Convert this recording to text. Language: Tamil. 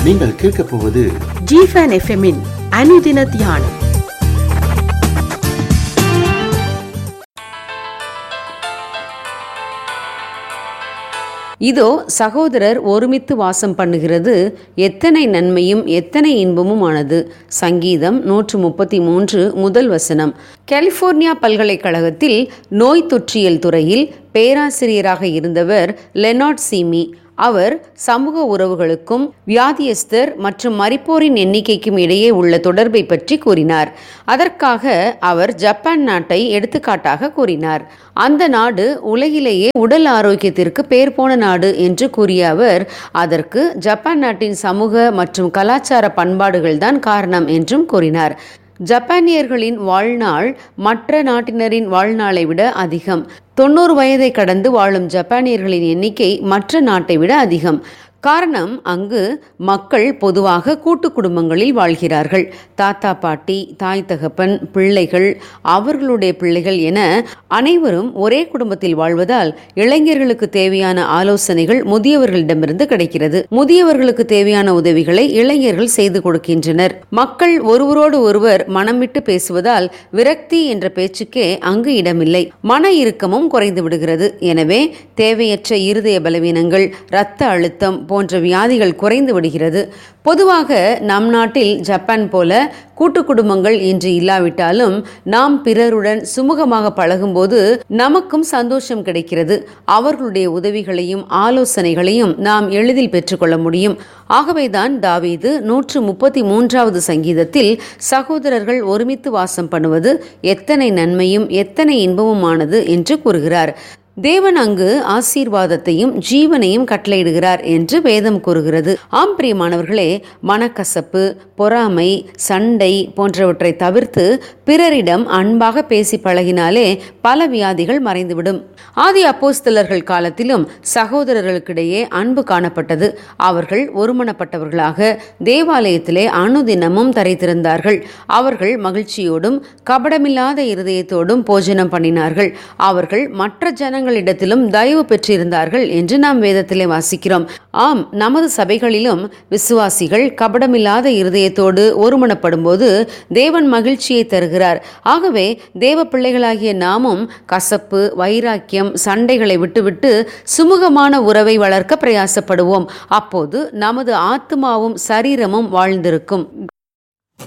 நீங்கள் கேட்கப் போவது ஜிஃபன் எஃப்எம்மின் அனுதின தியானம் இதோ சகோதரர் ஒருமித்து வாசம் பண்ணுகிறது எத்தனை நன்மையும் எத்தனை இன்பமும் ஆனது சங்கீதம் நூற்று முப்பத்தி மூன்று முதல் வசனம் கலிஃபோர்னியா பல்கலைக்கழகத்தில் நோய் தொற்றியல் துறையில் பேராசிரியராக இருந்தவர் லெனார்ட் சீமி அவர் சமூக உறவுகளுக்கும் வியாதியஸ்தர் மற்றும் மரிப்போரின் எண்ணிக்கைக்கும் இடையே உள்ள தொடர்பை பற்றி கூறினார் அதற்காக அவர் ஜப்பான் நாட்டை எடுத்துக்காட்டாக கூறினார் அந்த நாடு உலகிலேயே உடல் ஆரோக்கியத்திற்கு பேர் போன நாடு என்று கூறிய அவர் அதற்கு ஜப்பான் நாட்டின் சமூக மற்றும் கலாச்சார பண்பாடுகள்தான் காரணம் என்றும் கூறினார் ஜப்பானியர்களின் வாழ்நாள் மற்ற நாட்டினரின் வாழ்நாளை விட அதிகம் தொண்ணூறு வயதை கடந்து வாழும் ஜப்பானியர்களின் எண்ணிக்கை மற்ற நாட்டை விட அதிகம் காரணம் அங்கு மக்கள் பொதுவாக கூட்டு குடும்பங்களில் வாழ்கிறார்கள் தாத்தா பாட்டி தாய் தகப்பன் பிள்ளைகள் அவர்களுடைய பிள்ளைகள் என அனைவரும் ஒரே குடும்பத்தில் வாழ்வதால் இளைஞர்களுக்கு தேவையான ஆலோசனைகள் முதியவர்களிடமிருந்து கிடைக்கிறது முதியவர்களுக்கு தேவையான உதவிகளை இளைஞர்கள் செய்து கொடுக்கின்றனர் மக்கள் ஒருவரோடு ஒருவர் மனம் விட்டு பேசுவதால் விரக்தி என்ற பேச்சுக்கே அங்கு இடமில்லை மன இறுக்கமும் குறைந்து விடுகிறது எனவே தேவையற்ற இருதய பலவீனங்கள் இரத்த அழுத்தம் போன்ற வியாதிகள் குறைந்து விடுகிறது பொதுவாக நம் நாட்டில் ஜப்பான் போல கூட்டு குடும்பங்கள் இன்று இல்லாவிட்டாலும் நாம் பிறருடன் சுமூகமாக பழகும்போது நமக்கும் சந்தோஷம் கிடைக்கிறது அவர்களுடைய உதவிகளையும் ஆலோசனைகளையும் நாம் எளிதில் பெற்றுக்கொள்ள முடியும் ஆகவேதான் தாவீது நூற்று முப்பத்தி மூன்றாவது சங்கீதத்தில் சகோதரர்கள் ஒருமித்து வாசம் பண்ணுவது எத்தனை நன்மையும் எத்தனை இன்பமுமானது என்று கூறுகிறார் தேவன் அங்கு ஆசீர்வாதத்தையும் ஜீவனையும் கட்டளையிடுகிறார் என்று வேதம் கூறுகிறது ஆம் பிரியமானவர்களே மனக்கசப்பு பொறாமை சண்டை போன்றவற்றை தவிர்த்து பிறரிடம் அன்பாக பேசி பழகினாலே பல வியாதிகள் மறைந்துவிடும் ஆதி அப்போஸ்தலர்கள் காலத்திலும் சகோதரர்களுக்கிடையே அன்பு காணப்பட்டது அவர்கள் ஒருமனப்பட்டவர்களாக தேவாலயத்திலே அனுதினமும் தரைத்திருந்தார்கள் அவர்கள் மகிழ்ச்சியோடும் கபடமில்லாத இருதயத்தோடும் போஜனம் பண்ணினார்கள் அவர்கள் மற்ற ஜனங்களிடத்திலும் தயவு பெற்றிருந்தார்கள் என்று நாம் வேதத்திலே வாசிக்கிறோம் ஆம் நமது சபைகளிலும் விசுவாசிகள் கபடமில்லாத இருதயத்தோடு ஒருமனப்படும்போது தேவன் மகிழ்ச்சியை தருகிறார் ஆகவே தேவ பிள்ளைகளாகிய நாமும் கசப்பு வைராக்கியம் சண்டைகளை விட்டுவிட்டு சுமூகமான உறவை வளர்க்க பிரயாசப்படுவோம் அப்போது நமது ஆத்மாவும் சரீரமும் வாழ்ந்திருக்கும்